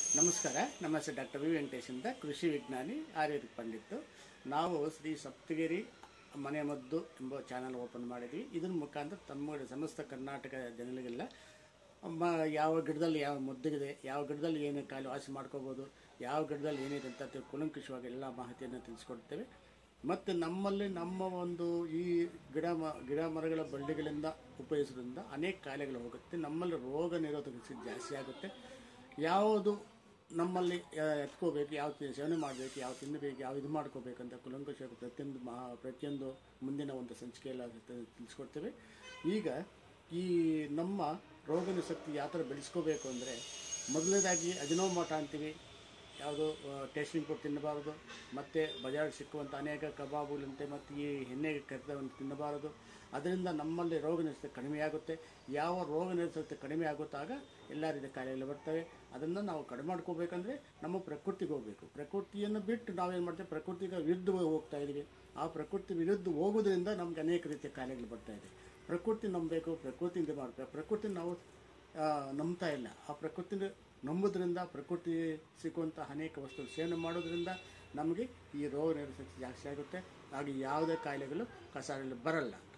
ನಮಸ್ಕಾರ ನಮ್ಮ ಹೆಸರು ಡಾಕ್ಟರ್ ವಿ ವೆಂಕಟೇಶ್ ಅಂತ ಕೃಷಿ ವಿಜ್ಞಾನಿ ಆಯುರ್ವೇದಿಕ್ ಪಂಡಿತ್ತು ನಾವು ಶ್ರೀ ಸಪ್ತಗಿರಿ ಮನೆ ಮದ್ದು ಎಂಬ ಚಾನಲ್ ಓಪನ್ ಮಾಡಿದ್ವಿ ಇದ್ರ ಮುಖಾಂತರ ತಮ್ಮ ಸಮಸ್ತ ಕರ್ನಾಟಕ ಜನರಿಗೆಲ್ಲ ಮ- ಯಾವ ಗಿಡದಲ್ಲಿ ಯಾವ ಮದ್ದಿದೆ ಯಾವ ಗಿಡದಲ್ಲಿ ಏನೇ ಕಾಯಿಲೆ ವಾಸಿ ಮಾಡ್ಕೋಬೋದು ಯಾವ ಗಿಡದಲ್ಲಿ ಏನಿದೆ ಅಂತ ತಿಳ್- ಕೂಲಂಕುಷವಾಗಿ ಎಲ್ಲ ಮಾಹಿತಿಯನ್ನು ತಿಳಿಸ್ಕೊಡ್ತೇವೆ ಮತ್ತು ನಮ್ಮಲ್ಲಿ ನಮ್ಮ ಒಂದು ಈ ಗಿಡ ಮ ಗಿಡ ಮರಗಳ ಬಳ್ಳಿಗಳಿಂದ ಉಪಯೋಗಿಸೋದ್ರಿಂದ ಅನೇಕ ಕಾಯಿಲೆಗಳು ಹೋಗುತ್ತೆ ನಮ್ಮಲ್ಲಿ ರೋಗ ನಿರೋಧಕ ಶಕ್ತಿ ಜಾಸ್ತಿ ಆಗುತ್ತೆ ಯಾವುದು ನಮ್ಮಲ್ಲಿ ಆ, ಎತ್ಕೋಬೇಕು ಯಾವ ತಿ- ಸೇವನೆ ಮಾಡಬೇಕು ಯಾವ ತಿನ್ನಬೇಕು ಯಾವ ಇದು ಮಾಡ್ಕೋಬೇಕಂತ ಕುಲಂಕುಷವಾಗಿ ಪ್ರತಿಯೊಂದು ಮಹಾ ಪ್ರತಿಯೊಂದು ಮುಂದಿನ ಒಂದು ಸಂಚಿಕೆಯಲ್ಲಿ ಅದು ತಿ- ತಿಳಿಸ್ಕೊಡ್ತೇವೆ ಈಗ ಈ ನಮ್ಮ ರೋಗ ಶಕ್ತಿ ಯಾವ ಥರ ಬೆಳೆಸ್ಕೋಬೇಕು ಅಂದರೆ ಮೊದಲನೇದಾಗಿ ಅಜಿನೋಮೋಟ ಅಂತೀವಿ ಯಾವುದು ಟೇಸ್ಟಿಂಗ್ ಫುಡ್ ತಿನ್ನಬಾರದು ಮತ್ತು ಬಜಾರ್ ಸಿಕ್ಕುವಂಥ ಅನೇಕ ಕಬಾಬುಗಳಂತೆ ಮತ್ತು ಈ ಎಣ್ಣೆಗೆ ಕರೆದವನ್ನು ತಿನ್ನಬಾರದು ಅದರಿಂದ ನಮ್ಮಲ್ಲಿ ರೋಗ ನಿರೋಧಕತೆ ಕಡಿಮೆಯಾಗುತ್ತೆ ಯಾವ ರೋಗ ನಿರೋಧಕತೆ ಕಡಿಮೆ ಆಗುತ್ತಾಗ ಎಲ್ಲ ರೀತಿಯ ಕಾಯಿಲೆಗಳು ಬರ್ತವೆ ಅದನ್ನು ನಾವು ಕಡಿಮೆ ಮಾಡ್ಕೋಬೇಕಂದ್ರೆ ನಮ್ಮ ಪ್ರಕೃತಿಗೆ ಹೋಗಬೇಕು ಪ್ರಕೃತಿಯನ್ನು ಬಿಟ್ಟು ನಾವೇನು ಮಾಡ್ತೇವೆ ಪ್ರಕೃತಿಗೆ ವಿರುದ್ಧ ಹೋಗ್ತಾ ಇದ್ದೀವಿ ಆ ಪ್ರಕೃತಿ ವಿರುದ್ಧ ಹೋಗೋದ್ರಿಂದ ನಮ್ಗೆ ಅನೇಕ ರೀತಿಯ ಕಾಯಿಲೆಗಳು ಬರ್ತಾ ಇದೆ ಪ್ರಕೃತಿ ನಂಬಬೇಕು ಪ್ರಕೃತಿಯಿಂದ ಮಾಡಬೇಕು ಪ್ರಕೃತಿ ನಾವು ಆ, ನಂಬ್ತಾ ಇಲ್ಲ ಆ ಪ್ರಕೃತಿನ ನಂಬೋದ್ರಿಂದ ಪ್ರಕೃತಿ ಸಿಕ್ಕುವಂಥ ಅನೇಕ ವಸ್ತು ಸೇವನೆ ಮಾಡೋದ್ರಿಂದ ನಮಗೆ ಈ ರೋಗ ನಿರೋಧಕ ಶಕ್ತಿ ಜಾಸ್ತಿ ಆಗುತ್ತೆ ಹಾಗೆ ಯಾವುದೇ ಕಾಯಿಲೆಗಳು ಕಸಾರಲ್ಲಿ ಬರಲ್ಲ